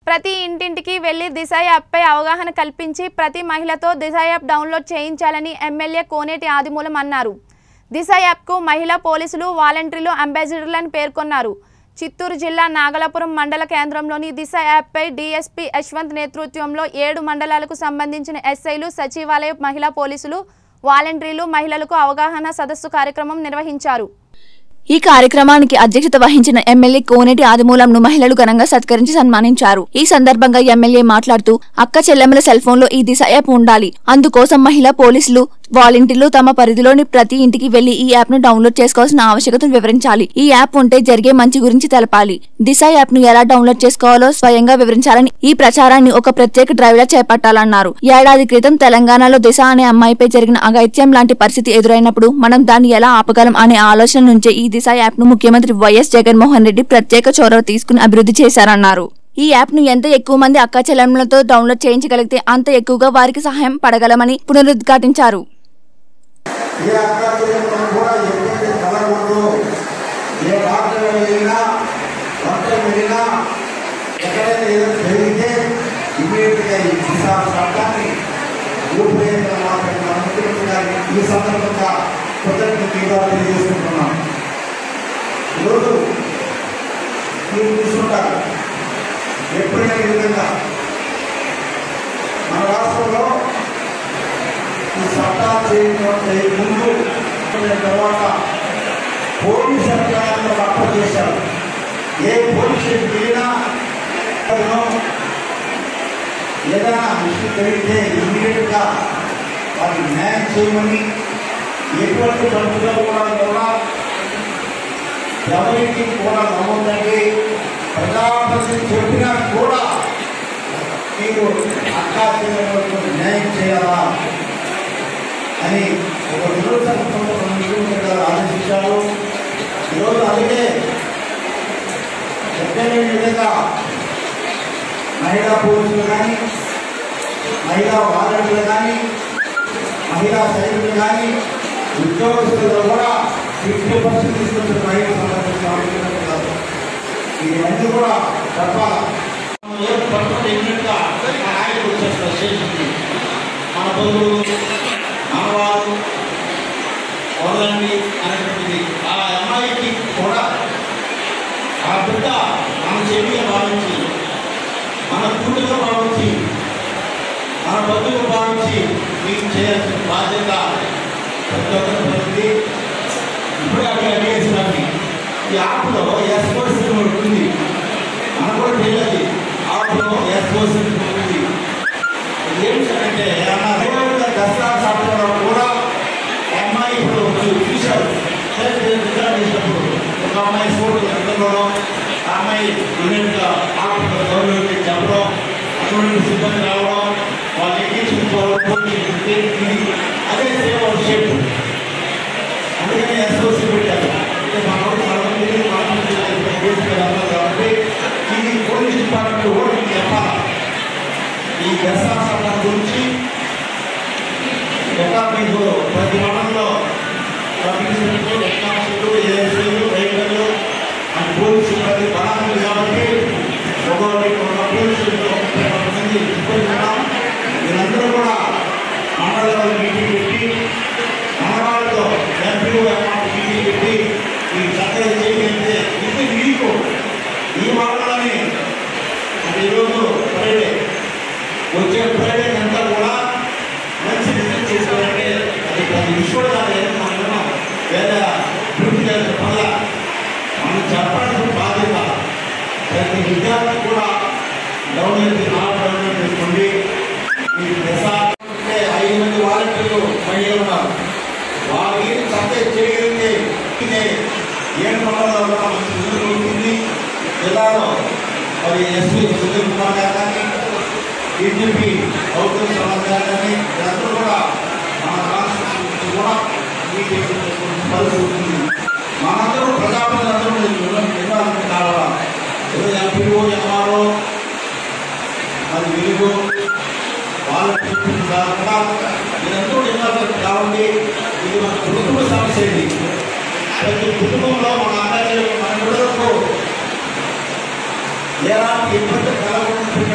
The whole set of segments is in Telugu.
ప్రతి ఇంటింటికి వెళ్లి దిశ యాప్పై అవగాహన కల్పించి ప్రతి మహిళతో దిశ యాప్ డౌన్లోడ్ చేయించాలని ఎమ్మెల్యే కోనేటి ఆదిమూలం అన్నారు దిశ యాప్కు మహిళా పోలీసులు వాలంటీర్లు అంబాసిడర్లను పేర్కొన్నారు చిత్తూరు జిల్లా నాగలాపురం మండల కేంద్రంలోని దిశ యాప్పై డీఎస్పీ యశ్వంత్ నేతృత్వంలో ఏడు మండలాలకు సంబంధించిన ఎస్ఐలు సచివాలయ మహిళా పోలీసులు వాలంటీర్లు మహిళలకు అవగాహన సదస్సు కార్యక్రమం నిర్వహించారు ఈ కార్యక్రమానికి అధ్యక్షత వహించిన ఎమ్మెల్యే కోనేటి ఆదిమూలంను మహిళలు ఘనంగా సత్కరించి సన్మానించారు ఈ సందర్భంగా ఎమ్మెల్యే మాట్లాడుతూ అక్క చెల్లెమ్మల సెల్ ఫోన్ లో ఈ దిశ యాప్ ఉండాలి అందుకోసం మహిళా పోలీసులు వాలంటీర్లు తమ పరిధిలోని ప్రతి ఇంటికి వెళ్లి ఈ యాప్ ను డౌన్లోడ్ చేసుకోవాల్సిన ఆవశ్యకతను వివరించాలి ఈ యాప్ ఉంటే జరిగే మంచి గురించి తెలపాలి దిశ యాప్ ను ఎలా డౌన్లోడ్ చేసుకోవాలో స్వయంగా వివరించాలని ఈ ప్రచారాన్ని ఒక ప్రత్యేక డ్రైవ్ లా చేపట్టాలన్నారు ఏడాది క్రితం తెలంగాణలో దిశ అనే అమ్మాయిపై జరిగిన అఘాయిత్యం లాంటి పరిస్థితి ఎదురైనప్పుడు మనం దాన్ని ఎలా ఆపగలం అనే ఆలోచన నుంచే ఈ దిశ యాప్ ను ముఖ్యమంత్రి వైఎస్ జగన్మోహన్ రెడ్డి ప్రత్యేక చొరవ తీసుకుని అభివృద్ధి చేశారన్నారు ఈ యాప్ ను ఎంత ఎక్కువ మంది అక్క చెల్లెమ్మలతో డౌన్లోడ్ చేయించగలిగితే అంత ఎక్కువగా వారికి సహాయం పడగలమని పునరుద్ఘాటించారు ఏ అక్రాంతులను కూడా ఎప్పుడైతే కలగకూడదు ఏ డాక్టర్ వెళ్ళినా వంట వెళ్ళినా ఎక్కడైతే ఏదో జరిగితే ఇమీడియట్గా ఈ దిశా చట్టాన్ని రూపురేఖలు మాత్రం మన ముఖ్యమంత్రి గారికి ఈ సందర్భంగా కృతజ్ఞతగా తెలియజేసుకుంటున్నాం ఈరోజు మీరు చూసుకుంటారు ఎప్పుడైనా ఈ విధంగా మన రాష్ట్రంలో ఈ చట్టాలు చేయడం ముందు అయిన తర్వాత పోలీస్ అధికారులను అప్ప చేశారు ఏ పోలీస్ స్టేషన్ వెళ్ళినా అతను ఏదైనా విషయం జరిగితే ఇమీడియట్గా వారికి న్యాయం చేయమని ఎటువంటి పరిస్థితుల్లో కూడా కూడా ఎవరికి కూడా నమ్మొద్దండి ప్రజాప్రతినిధి చెప్పినా కూడా మీరు అక్కా చెల్లెలకు న్యాయం చేయాలా అని ఒక దురదృష్టంతో ముఖ్యమంత్రి గారు ఆదేశించారు ఈరోజు అలాగే ఎక్కడైన విధంగా మహిళా పోలీసులు కానీ మహిళా వాలంటీర్లు కానీ మహిళా సైనికులు కానీ ఉద్యోగస్తులు కూడా ఫిఫ్టీ పర్సెంట్ తీసుకొచ్చిన మహిళా సంబంధించిన ముఖ్యమంత్రి గారు ఇవన్నీ కూడా చెప్పాలి పట్టుకుంటే ఇమ్మీడియట్గా మన ఆయనకు వచ్చేస్తారు స్టేషన్కి మన బంధువులు మనవారు వదలండి అనేటువంటిది ఆ అమ్మాయికి కూడా ఆ బిడ్డ మన చెవిగా భావించి మన కూతురుగా భావించి మన బంధువుగా భావించి మీకు చేయాల్సిన బాధ్యత ప్రతి ఒక్కరి పరిస్థితి ఇప్పుడే అక్కడ అడిగేసినవి ఈ యాప్లో ఎస్పోర్ట్స్ ఉంటుంది మనకు కూడా తెలియదు ఆపులో ఎస్పోర్ట్స్ ఉంటుంది ఏంటంటే ఏమన్నా దసరా సాయంత్రం కూడా అమ్మాయి ఇప్పుడు చూశారు చేసినప్పుడు ఒక అమ్మాయి ఫోటో ఎక్కడంలో ఆ అమ్మాయి ఇమీడియట్గా ఆపులో గౌరవం చెప్పడం అటువంటి సిబ్బంది రావడం వాళ్ళు ఎక్కించుకోవడం ఇది అదే సేవ షేప్ అందుకని ఎస్ఓసి పెట్టారు అంటే మనోడు మనకి మనకి కాబట్టి ఇది పోలీస్ డిపార్ట్మెంట్ కూడా మీకు చెప్పాలి ఈ దశాసనం గురించి ఒక మీకు ప్రతి మండలంలో కమిషనర్లు ఎక్నాన్షిప్లు ఏఎస్ఐలు రైతులు అండ్ పోలీసు సిబ్బంది బలాలు కాబట్టి ఒకటి ఒక పోలీసులు ముప్పై మంది సిబ్బంది ఉన్నాం వీరందరూ కూడా మండలంలో మీటింగ్ పెట్టి మనవాళ్ళతో ఎంపీఓ అకౌంట్ మీటింగ్ పెట్టి ఈ చక్కగా చేయగలిగితే ఇది మీకు ఈ మండలాన్ని అంటే ఈరోజు ఫ్రైడే వచ్చే ఫ్రైడే అంతా కూడా మంచి రిజల్ట్ చేసుకోవాలంటే అది ప్రతి విశ్వవిద్యాలయం మనం వేద పూర్తి చేసిన వల్ల మనం చెప్పాల్సిన బాధ్యత ప్రతి విద్యార్థి కూడా డౌన్లోడ్ నాలుగు డౌన్లోడ్ చేసుకోండి ఈ దశ అంటే ఐదు మంది వాలంటీర్లు మహిళలు ఉన్నారు వారికి చక్కగా చేయగలిగితే ఇదే ఏడు మండలంలో కూడా మనకి ముందుకు ఉంటుంది జిల్లాలో మరి ఎస్పీ సుధీర్ కుమార్ గారు కానీ బీజేపీ గౌతమ్ సమాజ్ గారు కానీ వీళ్ళందరూ కూడా మన రాష్ట్రం నుంచి కూడా మీకు పరిస్థితి ఉంటుంది మనందరూ ప్రజాప్రతినిధులు నిర్వహణ కావాలా ఏదో ఎంపీఓ ఎంఆర్ఓ మరి వెలుగు వాళ్ళ కాకుండా మీరందరూ నిర్వహణ కావాలి ఇది మన కుటుంబ సమస్య ఇది ప్రతి కుటుంబంలో మన అన్నయ్యలు మన పిల్లలకు ఎలాంటి ఇబ్బంది కలగకుండా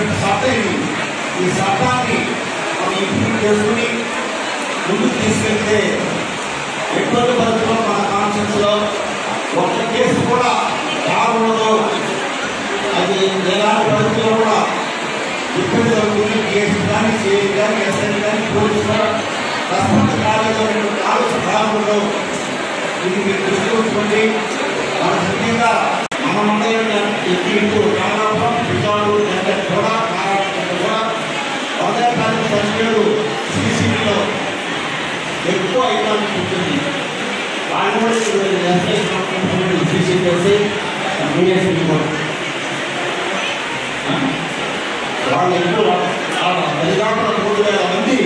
ముందుకు తీసుకెళ్తే ఎటువంటి పరిస్థితుల్లో మన కాన్షియన్స్ లో ఒక్క కేసు కూడా రాకూడదు అది ఎలాంటి పరిస్థితుల్లో కూడా ఇబ్బంది కలుగుతుంది కేసు కానీ సిఐ కానీ ఎస్ఐ కానీ పోలీసు కూడా రెస్పాన్స్ కాలేదనేటువంటి ఆలోచన రాకూడదు ఇది మీరు దృష్టి ఉంచుకోండి మన ముఖ్యంగా మన మండలంలో ఎక్కింటూ రామరాపురం పిల్లాడు అంటే కూడా నారాయణ కూడా వందే కాలం సంఖ్యలు సీసీలో ఎక్కువ అయిపోయింది ఉంటుంది వాళ్ళు కూడా ఇప్పుడు ఎస్ఐ సీసీ చేసి మీడియా కూడా వాళ్ళు ఎక్కువ అది కాకుండా మూడు వేల మంది